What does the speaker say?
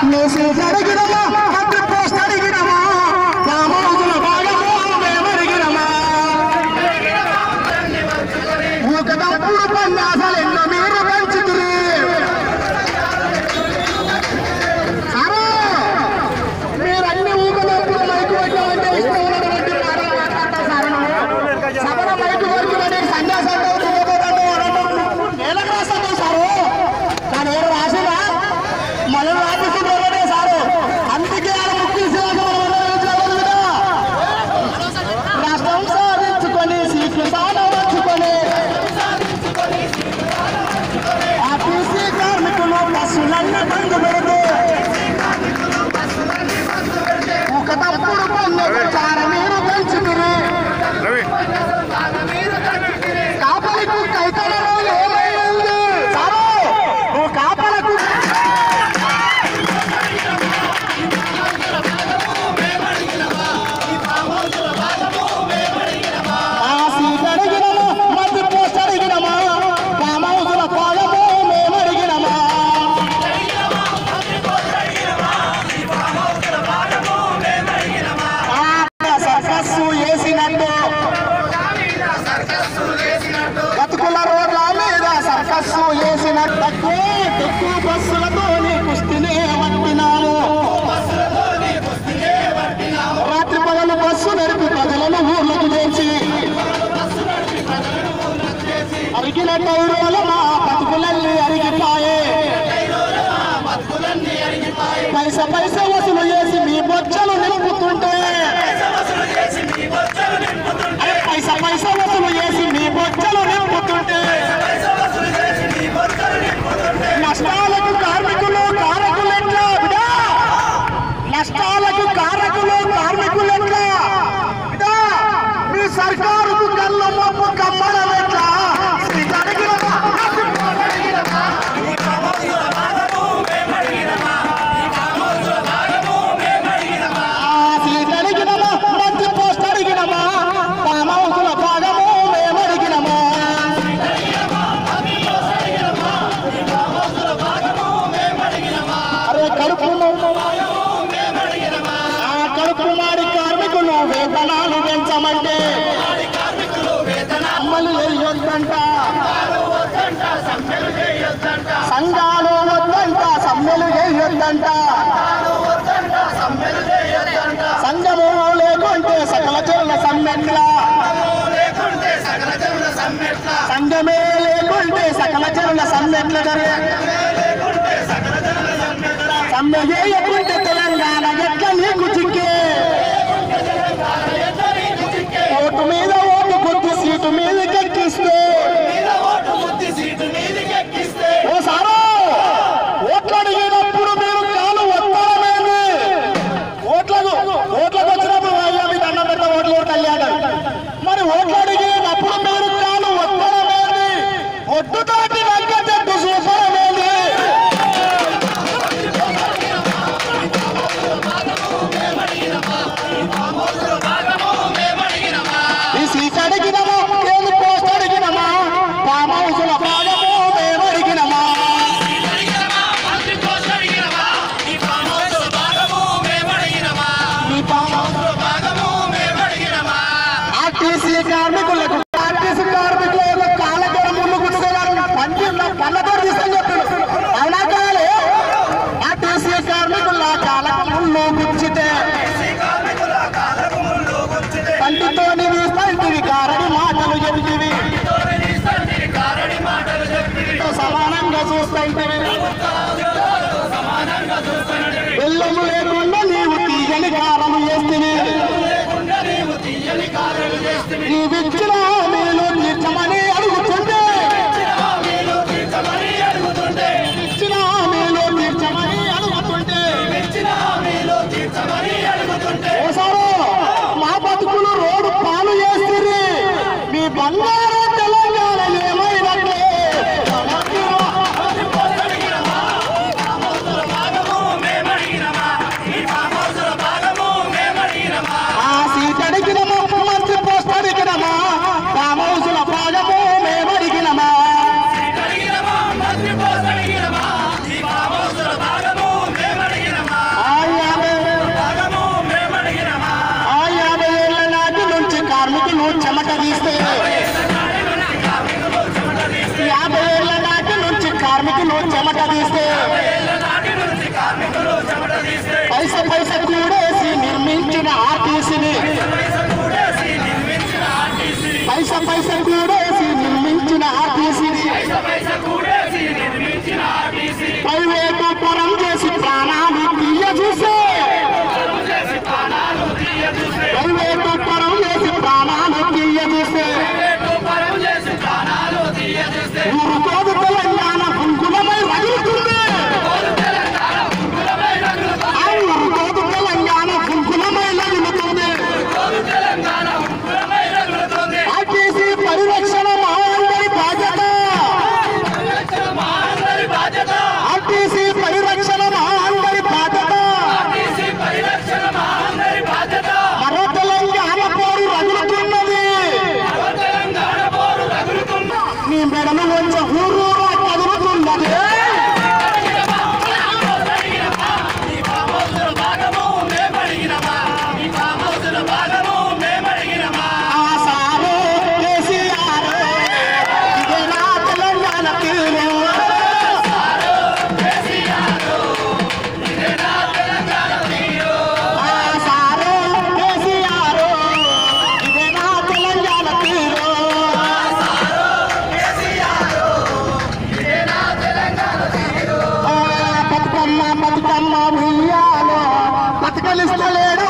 వేసి అడిగినమా మంత్రి పోస్ట్ అడిగినమా రామోజుల భాగము మేమడిగినమా ఒకటప్పుడు పన్యాసాలు ఎన్నో మీరు పంచుతురి సారు మీరు అన్ని ఊకలప్పుడు మైకు పెట్టాలంటే ఇష్టం ఉన్నటువంటి మాటలు మాట్లాడతారు సారు సభలో మైకు దొరికినని సన్యాసం నేలకు రాస్తాను సారు కానీ ఎవరు రాసినా మనం రాపిస్తున్నారనే సారు అందుకే ఆయన ముఖ్య రాష్ట్రం సాధించుకొని సీట్లు సాధించుకొని ఆర్టీసీ కార్మికులు బస్సులన్నీ బంద్ పెడుతూ ఒక తప్పుడు పన్ను చార మీరు పెంచుకుని కాపలకు కైతలలో ఏమైంది సారు నువ్వు కాపలకు ఆ సీట్ అడిగినమా మధ్య పోస్ట్ అడిగినమా కామౌసుల పాలము మేము అడిగినమా ఆ సర్కస్సు వేసినట్టు బతుకుల రోడ్ల మీద సర్కస్సు వేసినట్టు ఎక్కువ బస్సులతోని కుస్తీనే పట్టినాము రాత్రి పగలు బస్సు నడిపి ప్రజలను ఊర్లకు తెచ్చి అరిగిన టైరుల మా బతుకులన్నీ అరిగిపాయే పైస పైస వసూలు చేసి మీ బొచ్చలు నింపుతుంటే అరే పైస పైస వసూలు చేసి మీ బొచ్చలు నింపుతుంటే నష్టాలకు కార్మికులు కారకులెట్లా బిడా నష్టాలకు కారకులు కార్మికులెట్లా బిడా మీ సర్కారుకు కళ్ళ మప్పు కమ్మడం ఎట్లా సీట్ అడిగినమా? ఆ సీట్ అడిగినమా మంత్రి పోస్ట్ అడిగినమా పామౌసుల భాగము మేము అడిగినమా అరే కడుపు ఆ కడుపు మాడి కార్మికులు వేతనాలు పెంచమంటే అమలు చేయొద్దంట సంఘాలు వద్దంట సమ్మెలు చేయొద్దంట సంఘము లేకుంటే సకల చెరుల సమ్మెట్ల సంఘమే లేకుంటే సకల చెరుల సమ్మెట్ల జరిగే సమ్మె చేయకుంటే తెలంగాణ ఎట్ల నీకు చిక్కే ఓటు మీద ఓటు కొద్ది సీటు మీదకి ఎక్కిస్తే ఓ సారు ఓట్లు అడిగినప్పుడు మీరు కాలు ఒత్తడమేంది ఓట్లకు ఓట్లకు వచ్చినప్పుడు అయ్యా మీ దండం పెట్ట ఓట్లు ఓట్లు కళ్యాణం మరి ఓట్లు అడిగినప్పుడు మీరు కాలు ఒత్తడమేంది ఒట్టుతోటి నగ్గ చెట్టు చూపడమేంది తీస్తే పైస పైస కూడేసి నిర్మించిన ఆర్టీసీని పైస పైస కూడేసి నిర్మించిన ఆర్టీసీని ప్రైవేటు పరం చేసి ప్రాణాలు తీయ చూసే ప్రైవేటు పరం చేసి ప్రాణాలు తీయ చూసే ఊరుకోదు తెలంగాణ కుంకుమమై రగులుతుంది ఆ ఊరుకోదు తెలంగాణ కుంకుమమై రగులుతుంది ఆర్టీసీ పరిరక్షణ మా అందరి బాధ్యత ఆర్టీసీ పరిరక్షణ మా అందరి బాధ్యత మరో తెలంగాణ పోరు రగులుతున్నది నీ మెడలు వంచ ఊరూరా కదులుతున్నది ఆ సారు కేసీఆర్ ఇదే నా తెలంగాణ తీరు ఆ సారు కేసీఆర్ ఇదే నా తెలంగాణ తీరు ఆ బతుకమ్మ బతుకమ్మ ఉయ్యాలో బతుకలిస్తలేడు